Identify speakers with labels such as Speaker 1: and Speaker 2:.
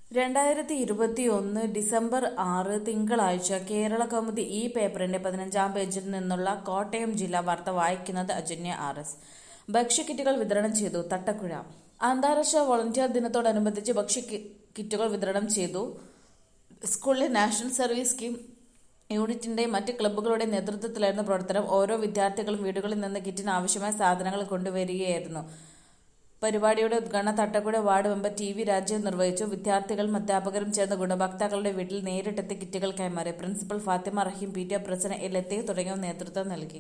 Speaker 1: രണ്ടായിരത്തി ഇരുപത്തിയൊന്ന് ഡിസംബർ ആറ് തിങ്കളാഴ്ച കേരള കൗമുദി ഈ പേപ്പറിന്റെ പതിനഞ്ചാം പേജിൽ നിന്നുള്ള കോട്ടയം ജില്ലാ വാർത്ത വായിക്കുന്നത് അജന്യ ആർ എസ് ഭക്ഷ്യക്കിറ്റുകൾ വിതരണം ചെയ്തു തട്ടക്കുഴ അന്താരാഷ്ട്ര വോളണ്ടിയർ ദിനത്തോടനുബന്ധിച്ച് ഭക്ഷ്യ കി- കിറ്റുകൾ വിതരണം ചെയ്തു സ്കൂളിലെ നാഷണൽ സർവീസ് സ്കീം യൂണിറ്റിന്റെ മറ്റ് ക്ലബ്ബുകളുടെ നേതൃത്വത്തിലായിരുന്നു പ്രവർത്തനം ഓരോ വിദ്യാർത്ഥികളും വീടുകളിൽ നിന്ന് കിറ്റിന് ആവശ്യമായ സാധനങ്ങൾ കൊണ്ടുവരികയായിരുന്നു പരിപാടിയുടെ ഉദ്ഘാടനം Thattakuzha ward member T V Rajeev നിർവഹിച്ചു വിദ്യാർത്ഥികളും അധ്യാപകരും ചേർന്ന് ഗുണഭോക്താക്കളുടെ വീട്ടിൽ നേരിട്ടെത്തി കിറ്റുകൾ കൈമാറി principal Fathima Rahim P T A president എൽ എത്തി തുടങ്ങിയവർ നേതൃത്വം നൽകി